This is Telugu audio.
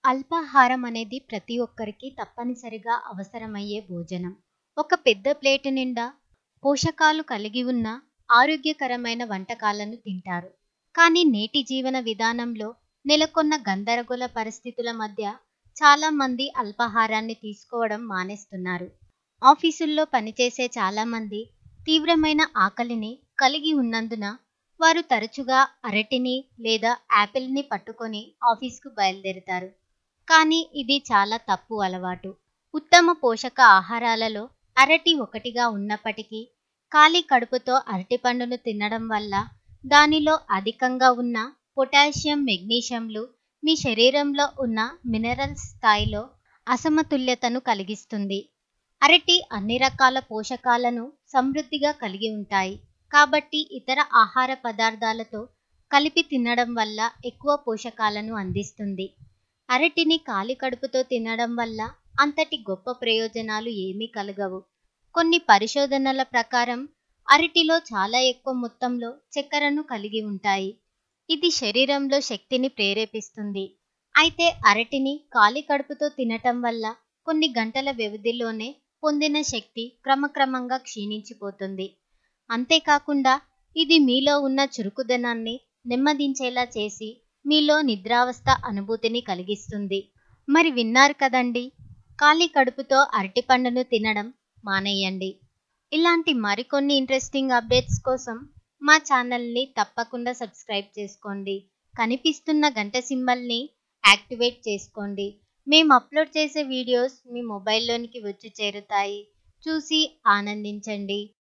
అల్పాహారం అనేది ప్రతి ఒక్కరికి తప్పనిసరిగా అవసరమయ్యే భోజనం. ఒక పెద్ద ప్లేటు నిండా పోషకాలు కలిగి ఉన్న ఆరోగ్యకరమైన వంటకాలను తింటారు. కానీ నేటి జీవన విధానంలో నెలకొన్న గందరగోళ పరిస్థితుల మధ్య చాలా మంది అల్పాహారాన్ని తీసుకోవడం మానేస్తున్నారు. ఆఫీసుల్లో పనిచేసే చాలా మంది తీవ్రమైన ఆకలిని కలిగి ఉన్నందున వారు తరచుగా అరటిని లేదా యాపిల్ని పట్టుకొని ఆఫీస్కు బయలుదేరతారు. కానీ ఇది చాలా తప్పు అలవాటు. ఉత్తమ పోషక ఆహారాలలో అరటి ఒకటిగా ఉన్నప్పటికీ ఖాళీ కడుపుతో అరటిపండును తినడం వల్ల దానిలో అధికంగా ఉన్న పొటాషియం, మెగ్నీషియంలు మీ శరీరంలో ఉన్న మినరల్స్ స్థాయిలో అసమతుల్యతను కలిగిస్తుంది. అరటి అన్ని రకాల పోషకాలను సమృద్ధిగా కలిగి ఉంటాయి. కాబట్టి ఇతర ఆహార పదార్థాలతో కలిపి తినడం వల్ల ఎక్కువ పోషకాలను అందిస్తుంది. అరటిని ఖాళీ కడుపుతో తినడం వల్ల అంతటి గొప్ప ప్రయోజనాలు ఏమీ కలగవు. కొన్ని పరిశోధనల ప్రకారం అరటిలో చాలా ఎక్కువ మొత్తంలో చక్కెరను కలిగి ఉంటాయి. ఇది శరీరంలో శక్తిని ప్రేరేపిస్తుంది. అయితే అరటిని ఖాళీ కడుపుతో తినటం వల్ల కొన్ని గంటల వ్యవధిలోనే పొందిన శక్తి క్రమక్రమంగా క్షీణించిపోతుంది. అంతేకాకుండా ఇది మీలో ఉన్న చురుకుదనాన్ని నెమ్మదించేలా చేసి మీలో నిద్రావస్థ అనుభూతిని కలిగిస్తుంది. మరి విన్నారు కదండీ! ఖాళీ కడుపుతో అరటిపండును తినడం మానేయండి. ఇలాంటి మరికొన్ని ఇంట్రెస్టింగ్ అప్డేట్స్ కోసం మా ఛానల్ని తప్పకుండా సబ్స్క్రైబ్ చేసుకోండి. కనిపిస్తున్న గంట సింబల్ని యాక్టివేట్ చేసుకోండి. మేం అప్లోడ్ చేసే వీడియోస్ మీ మొబైల్లోనికి వచ్చి చేరుతాయి. చూసి ఆనందించండి.